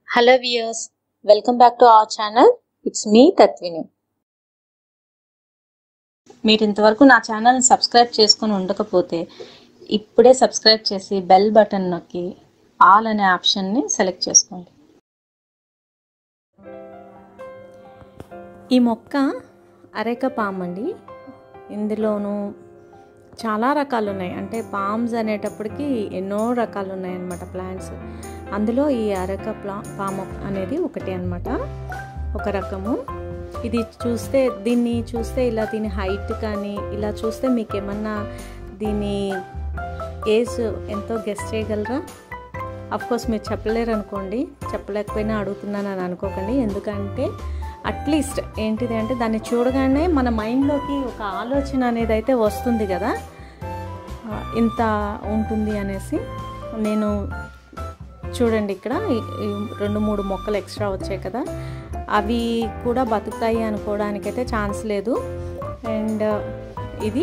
hello viewers welcome back to our channel it's me Tatvini మీరు ఇంతవరకు నా ఛానల్ని సబ్స్క్రైబ్ చేసుకొని ఉండకపోతే ఇప్పుడే సబ్స్క్రైబ్ చేసి బెల్ బటన్ నొక్కి ఆల్ అనే ఆప్షన్ని సెలెక్ట్ చేసుకోండి ఈ మొక్క అరేక పామ్ అండి ఇందులోనూ చాలా రకాలు ఉన్నాయి అంటే పామ్స్ అనేటప్పటికి ఎన్నో రకాలు ఉన్నాయి అన్నమాట ప్లాంట్స్ అందులో ఈ అరక ప్లా పామ్ అనేది ఒకటి అన్నమాట ఒక రకము ఇది చూస్తే దీన్ని చూస్తే ఇలా దీని హైట్ కానీ ఇలా చూస్తే మీకు ఏమన్నా దీని ఏజ్ ఎంతో గెస్ట్ చేయగలరా కోర్స్ మీరు చెప్పలేరు అనుకోండి చెప్పలేకపోయినా అడుగుతున్నాను అని అనుకోకండి ఎందుకంటే అట్లీస్ట్ ఏంటిది అంటే దాన్ని చూడగానే మన మైండ్లోకి ఒక ఆలోచన అనేది అయితే వస్తుంది కదా ఆ, ఇంత ఉంటుంది అనేసి నేను చూడండి ఇక్కడ ఈ- ఈ రెండు మూడు మొక్కలు ఎక్స్ట్రా వచ్చాయి కదా అవి కూడా బతుకుతాయి అనుకోవడానికైతే ఛాన్స్ లేదు అండ్ ఇది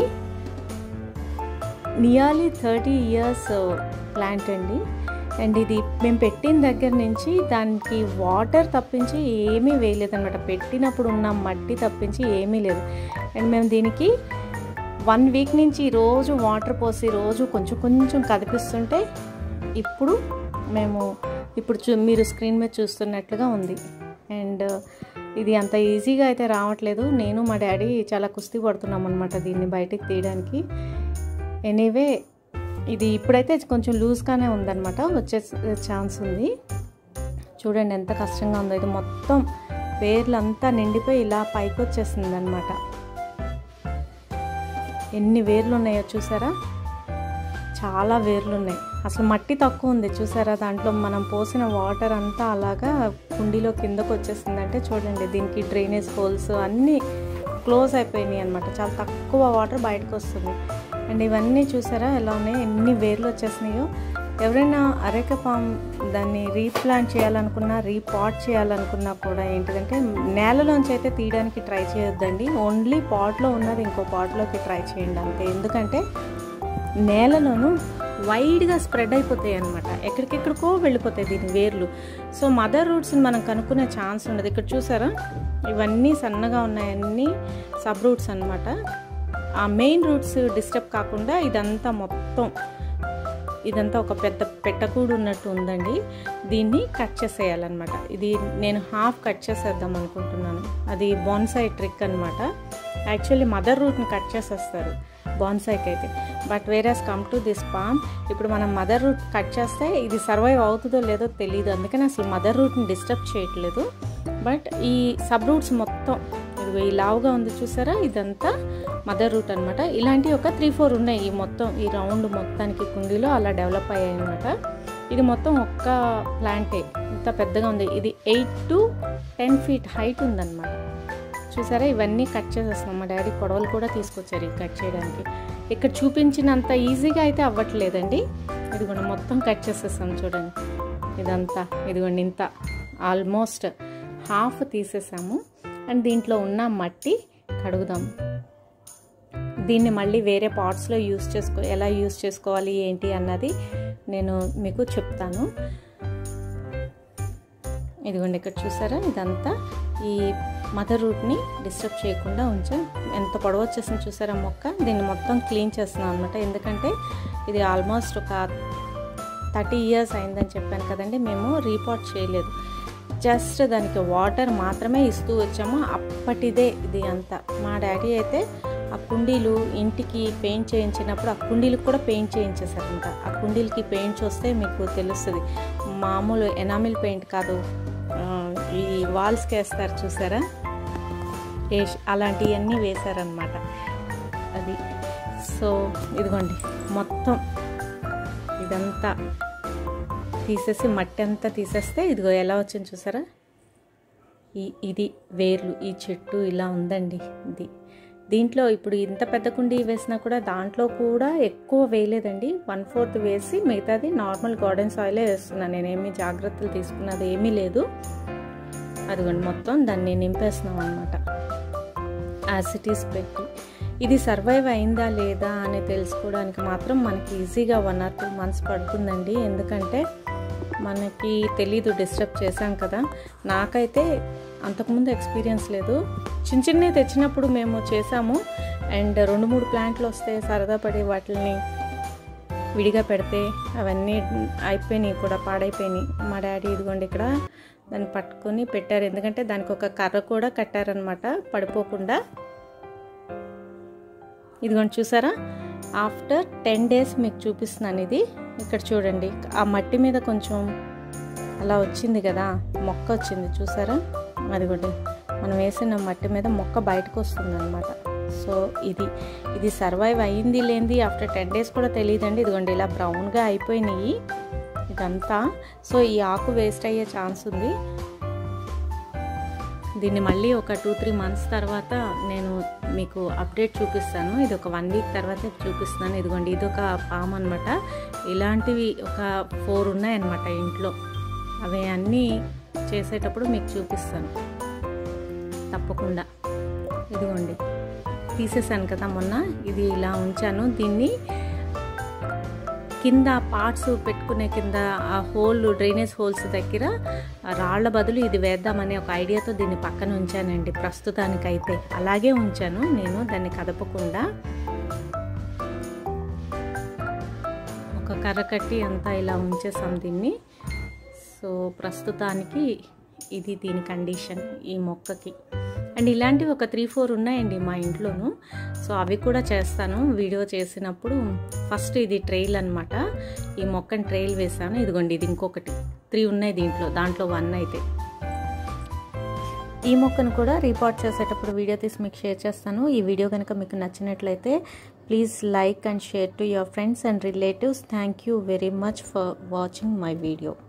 నియర్లీ థర్టీ ఇయర్స్ ప్లాంట్ అండి అండ్ ఇది మేము పెట్టిన దగ్గర నుంచి దానికి వాటర్ తప్పించి ఏమీ వేయలేదన్నమాట పెట్టినప్పుడు ఉన్న మట్టి తప్పించి ఏమీ లేదు అండ్ మేము దీనికి వన్ వీక్ నుంచి రోజు వాటర్ పోసి రోజు కొంచెం కొంచెం కదిపిస్తుంటే ఇప్పుడు మేము ఇప్పుడు చూ మీరు స్క్రీన్ మీద చూస్తున్నట్లుగా ఉంది అండ్ ఇది అంత ఈజీగా అయితే రావట్లేదు నేను మా డాడీ చాలా కుస్తీ పడుతున్నాం అనమాట దీన్ని బయటికి తీయడానికి ఎనీవే ఇది ఇప్పుడైతే కొంచెం లూజ్గానే ఉందన్నమాట వచ్చే ఛాన్స్ ఉంది చూడండి ఎంత కష్టంగా ఉందో ఇది మొత్తం వేర్లంతా నిండిపోయి ఇలా పైకి వచ్చేసింది అనమాట ఎన్ని వేర్లు ఉన్నాయో చూసారా చాలా వేర్లు ఉన్నాయి అసలు మట్టి తక్కువ ఉంది చూసారా దాంట్లో మనం పోసిన వాటర్ అంతా అలాగా కుండీలో కిందకు వచ్చేసింది అంటే చూడండి దీనికి డ్రైనేజ్ హోల్స్ అన్నీ క్లోజ్ అయిపోయినాయి అనమాట చాలా తక్కువ వాటర్ బయటకు వస్తుంది అండ్ ఇవన్నీ చూసారా ఎలా ఉన్నాయి ఎన్ని వేర్లు వచ్చేసినాయో ఎవరైనా అరేక పామ్ దాన్ని రీప్లాంట్ చేయాలనుకున్నా రీపాట్ చేయాలనుకున్నా కూడా ఏంటిదంటే నేలలోంచి అయితే తీయడానికి ట్రై చేయొద్దండి ఓన్లీ పాట్లో ఉన్నది ఇంకో పాట్లోకి ట్రై చేయండి అంతే ఎందుకంటే నేలలోను వైడ్గా స్ప్రెడ్ అయిపోతాయి అనమాట ఎక్కడికెక్కడికో వెళ్ళిపోతాయి దీని వేర్లు సో మదర్ రూట్స్ని మనం కనుక్కునే ఛాన్స్ ఉండదు ఇక్కడ చూసారా ఇవన్నీ సన్నగా ఉన్నాయన్నీ సబ్ రూట్స్ అనమాట ఆ మెయిన్ రూట్స్ డిస్టర్బ్ కాకుండా ఇదంతా మొత్తం ఇదంతా ఒక పెద్ద పెట్టకూడు ఉన్నట్టు ఉందండి దీన్ని కట్ చేసేయాలన్నమాట ఇది నేను హాఫ్ కట్ చేసేద్దాం అనుకుంటున్నాను అది బాన్సాయి ట్రిక్ అనమాట యాక్చువల్లీ మదర్ రూట్ని కట్ చేసేస్తారు బాన్సాయికి అయితే but whereas come to this palm ఇప్పుడు మనం మదర్ రూట్ కట్ చేస్తే ఇది సర్వైవ్ అవుతుందో లేదో తెలియదు అందుకని అసలు మదర్ రూట్ని డిస్టర్బ్ చేయట్లేదు బట్ ఈ సబ్ రూట్స్ మొత్తం ఇదిగో ఈ లావుగా ఉంది చూసారా ఇదంతా మదర్ రూట్ అనమాట ఇలాంటి ఒక త్రీ ఫోర్ ఉన్నాయి ఈ మొత్తం ఈ రౌండ్ మొత్తానికి కుండీలో అలా డెవలప్ అయ్యాయి అనమాట ఇది మొత్తం ఒక్క ప్లాంటే ఇంత పెద్దగా ఉంది ఇది eight to ten feet height ఉందన్నమాట చూసారా ఇవన్నీ కట్ చేసేస్తున్నాం మా డాడీ కొడవలు కూడా తీసుకొచ్చారు ఇది కట్ చేయడానికి ఇక్కడ చూపించినంత ఈజీగా అయితే అవ్వట్లేదండి ఇదిగోండి మొత్తం కట్ చేసేస్తాం చూడండి ఇదంతా ఇదిగోండి ఇంత ఆల్మోస్ట్ హాఫ్ తీసేసాము అండ్ దీంట్లో ఉన్న మట్టి కడుగుదాం దీన్ని మళ్ళీ వేరే పాట్స్లో యూస్ చేసుకో ఎలా యూస్ చేసుకోవాలి ఏంటి అన్నది నేను మీకు చెప్తాను ఇదిగోండి ఇక్కడ చూసారా ఇదంతా ఈ మదర్ రూట్ని డిస్టర్బ్ చేయకుండా ఉంచా ఎంత పొడవు వచ్చేసింది చూసారా మొక్క దీన్ని మొత్తం క్లీన్ చేస్తున్నాను అనమాట ఎందుకంటే ఇది ఆల్మోస్ట్ ఒక థర్టీ ఇయర్స్ అయిందని చెప్పాను కదండి మేము రీపాట్ చేయలేదు జస్ట్ దానికి వాటర్ మాత్రమే ఇస్తూ వచ్చాము అప్పటిదే ఇది అంతా మా డాడీ అయితే ఆ కుండీలు ఇంటికి పెయింట్ చేయించినప్పుడు ఆ కుండీలకు కూడా పెయింట్ చేయించేసారంట ఆ కుండీలకి పెయింట్స్ వస్తే మీకు తెలుస్తుంది మామూలు ఎనామిల్ పెయింట్ కాదు ఆ, ఈ వాల్స్కి వేస్తారు చూసారా వేసి అలాంటివన్నీ వేశారనమాట అది సో ఇదిగోండి మొత్తం ఇదంతా తీసేసి మట్టి అంతా తీసేస్తే ఇదిగో ఎలా వచ్చింది చూసారా ఈ ఇది వేర్లు ఈ చెట్టు ఇలా ఉందండి ఇది దీంట్లో ఇప్పుడు ఇంత పెద్ద కుండీ వేసినా కూడా దాంట్లో కూడా ఎక్కువ వేయలేదండి వన్ ఫోర్త్ వేసి మిగతాది నార్మల్ గార్డెన్ సాయిలే వేస్తున్నాను నేనేమి జాగ్రత్తలు తీసుకున్నది ఏమీ లేదు అదిగోండి మొత్తం దాన్ని నింపేస్తున్నాం అనమాట యాసిటీస్ పెట్టి ఇది సర్వైవ్ అయిందా లేదా అని తెలుసుకోవడానికి మాత్రం మనకి ఈజీగా వన్ ఆర్ టూ మంత్స్ పడుతుందండి ఎందుకంటే మనకి తెలీదు డిస్టర్బ్ చేశాం కదా నాకైతే అంతకుముందు ఎక్స్పీరియన్స్ లేదు చిన్న చిన్నవి తెచ్చినప్పుడు మేము చేసాము అండ్ రెండు మూడు ప్లాంట్లు వస్తే సరదా పడి వాటిని విడిగా పెడితే అవన్నీ అయిపోయినాయి కూడా పాడైపోయినాయి మా డాడీ ఇదిగోండి ఇక్కడ దాన్ని పట్టుకొని పెట్టారు ఎందుకంటే దానికి ఒక కర్ర కూడా కట్టారనమాట పడిపోకుండా ఇదిగోండి చూసారా ఆఫ్టర్ టెన్ డేస్ మీకు చూపిస్తున్నాను ఇది ఇక్కడ చూడండి ఆ మట్టి మీద కొంచెం అలా వచ్చింది కదా మొక్క వచ్చింది చూసారా అదిగోండి మనం వేసిన మట్టి మీద మొక్క బయటకు వస్తుంది అనమాట సో ఇది ఇది సర్వైవ్ అయ్యింది లేనిది ఆఫ్టర్ టెన్ డేస్ కూడా తెలియదండి ఇదిగోండి ఇలా బ్రౌన్గా అయిపోయినాయి ఇదంతా సో ఈ ఆకు వేస్ట్ అయ్యే ఛాన్స్ ఉంది దీన్ని మళ్ళీ ఒక టూ త్రీ మంత్స్ తర్వాత నేను మీకు అప్డేట్ చూపిస్తాను ఇది ఒక వన్ వీక్ తర్వాత చూపిస్తాను ఇదిగోండి ఇది ఒక పామ్ అనమాట ఇలాంటివి ఒక ఫోర్ ఉన్నాయన్నమాట ఇంట్లో అవి అన్నీ చేసేటప్పుడు మీకు చూపిస్తాను తప్పకుండా ఇదిగోండి తీసేసాను కదా మొన్న ఇది ఇలా ఉంచాను దీన్ని కింద పార్ట్స్ పెట్టుకునే కింద ఆ హోల్ డ్రైనేజ్ హోల్స్ దగ్గర రాళ్ల బదులు ఇది వేద్దామనే ఒక ఐడియాతో దీన్ని పక్కన ఉంచానండి ప్రస్తుతానికైతే అలాగే ఉంచాను నేను దాన్ని కదపకుండా ఒక కర్ర కట్టి అంతా ఇలా ఉంచేసాం దీన్ని సో ప్రస్తుతానికి ఇది దీని కండిషన్ ఈ మొక్కకి అండ్ ఇలాంటివి ఒక త్రీ ఫోర్ ఉన్నాయండి మా ఇంట్లోనూ సో అవి కూడా చేస్తాను వీడియో చేసినప్పుడు ఫస్ట్ ఇది ట్రైల్ అనమాట ఈ మొక్కని ట్రైల్ వేసాను ఇదిగోండి ఇది ఇంకొకటి త్రీ ఉన్నాయి దీంట్లో దాంట్లో వన్ అయితే ఈ మొక్కను కూడా రీపాట్ చేసేటప్పుడు వీడియో తీసి మీకు షేర్ చేస్తాను ఈ వీడియో కనుక మీకు నచ్చినట్లయితే please like and share to your friends and relatives thank you very much for watching my video